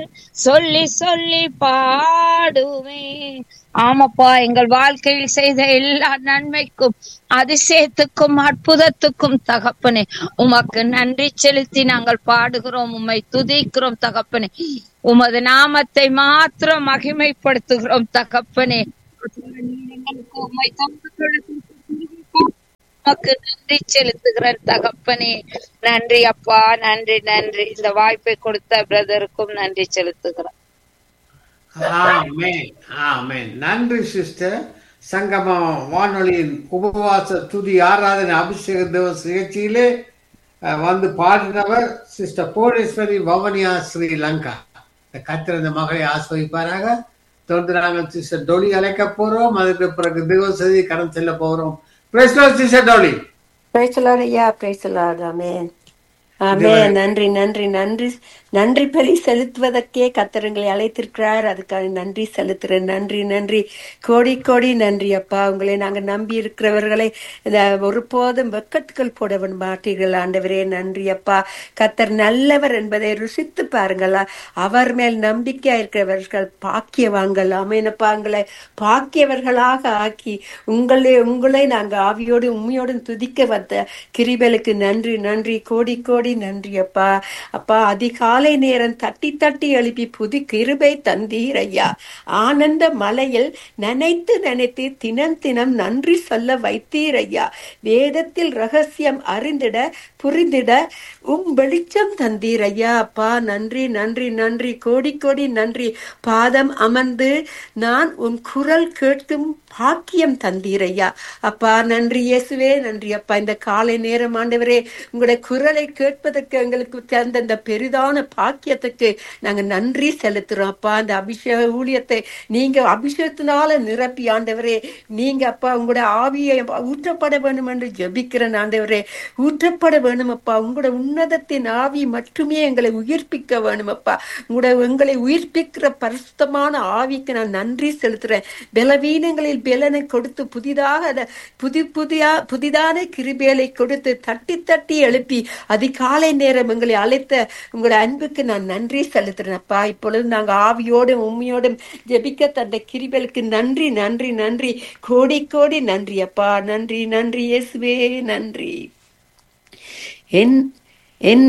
சொல்லி சொல்லி பாடுவேன் ஆமாப்பா எங்கள் வாழ்க்கையில் செய்த எல்லா நன்மைக்கும் அதிசயத்துக்கும் அற்புதத்துக்கும் தகப்பனே உமக்கு நன்றி செலுத்தி நாங்கள் பாடுகிறோம் உம்மை துதிக்கிறோம் தகப்பனே உமது நாமத்தை மாத்திரம் மகிமைப்படுத்துகிறோம் தகப்பனே உம்மை உமக்கு நன்றி செலுத்துகிறேன் தகப்பனே நன்றி அப்பா நன்றி நன்றி இந்த வாய்ப்பை கொடுத்த பிரதருக்கும் நன்றி செலுத்துகிறேன் ஆமென் ஆமென் நன்றி சிஸ்டர் சங்கமம் வானொலியின் உபவாச துதி ஆராதனை அபிஷேக திவச நிகழ்ச்சியிலே அஹ், வந்து பாடினவர் சிஸ்டர் புவனேஸ்வரி வவனியா ஸ்ரீலங்கா இந்த கத்திர இந்த மகளை ஆஸ்வதிப்பாராக தொடர்ந்து நாங்கள் சிஸ்டர் டொலி அழைக்க போறோம் அதுக்கு பிறகு திவசதி கடன் செல்ல போறோம் பிரஸ்லோ sister Dolly Praise the Lord, ஐயா praise the Lord, amen. Amen நன்றி நன்றி நன்றி நன்றி பலி செலுத்துவதற்கே கத்தரங்களை அழைத்திருக்கிறார் அதுக்காக நன்றி செலுத்துறேன் நன்றி நன்றி கோடி கோடி நன்றி அப்பா உங்களை நாங்கள் நம்பி இருக்கிறவர்களை இந்த ஒருபோதும் வெக்கத்துக்கள் போட மாட்டீர்கள் ஆண்டவரே நன்றி அப்பா கத்தர் நல்லவர் என்பதை ருசித்து பாருங்களா அவர் மேல் நம்பிக்கையா இருக்கிறவர்கள் பாக்கியவான்கள் ஆமேனப்பா உங்களை பாக்கியவர்களாக ஆக்கி உங்களை உங்களை நாங்க ஆவியோடு உண்மையோடும் துதிக்க வந்த கிரிபலுக்கு நன்றி நன்றி கோடி கோடி நன்றி அப்பா அப்பா அதிகாலை நேரம் தட்டி தட்டி எழுப்பி புது கிருபை தந்தீர் ஐயா ஆனந்த மலையில் நினைத்து நினைத்து தினம் தினம் நன்றி சொல்ல வைத்தீர் ஐயா வேதத்தில் ரகசியம் அறிந்திட புரிந்திட உம் வெளிச்சம் தந்தீர் ஐயா அப்பா நன்றி நன்றி நன்றி கோடி கோடி நன்றி பாதம் அமர்ந்து நான் உன் குரல் கேட்கும் பாக்கியம் தந்தீர் ஐயா அப்பா நன்றி இயேசுவே நன்றி அப்பா இந்த காலை நேரம் ஆண்டவரே உங்களுடைய குரலை கேட்பதற்கு எங்களுக்கு தந்த இந்த பெரிதான பாக்கியத்துக்கு நாங்க நன்றி செலுத்துறோம் அப்பா அந்த அபிஷேக ஊழியத்தை நீங்க அபிஷேகத்தினால நிரப்பி ஆண்டவரே நீங்க அப்பா உங்களுடைய ஆவியை ஊற்றப்பட வேண்டும் என்று ஜெபிக்கிறேன் ஆண்டவரே ஊற்றப்பட வேணும் அப்பா உங்களுடைய உன்னதத்தின் ஆவி மட்டுமே எங்களை உயிர்ப்பிக்க வேணும் அப்பா உங்களுடைய எங்களை உயிர்ப்பிக்கிற பரிசுத்தமான ஆவிக்கு நான் நன்றி செலுத்துறேன் பலவீனங்களில் பலனை கொடுத்து புதிதாக அதை புதி புதியா புதிதான கிருபேலை கொடுத்து தட்டி தட்டி எழுப்பி அதிகாலை நேரம் எங்களை அழைத்த உங்களுடைய அன்புக்கு நான் நன்றி செலுத்துறேன் அப்பா இப்பொழுது நாங்க ஆவியோடும் உண்மையோடும் ஜெபிக்க தந்த கிருபேலுக்கு நன்றி நன்றி நன்றி கோடி கோடி நன்றி அப்பா நன்றி நன்றி இயேசுவே நன்றி என் என்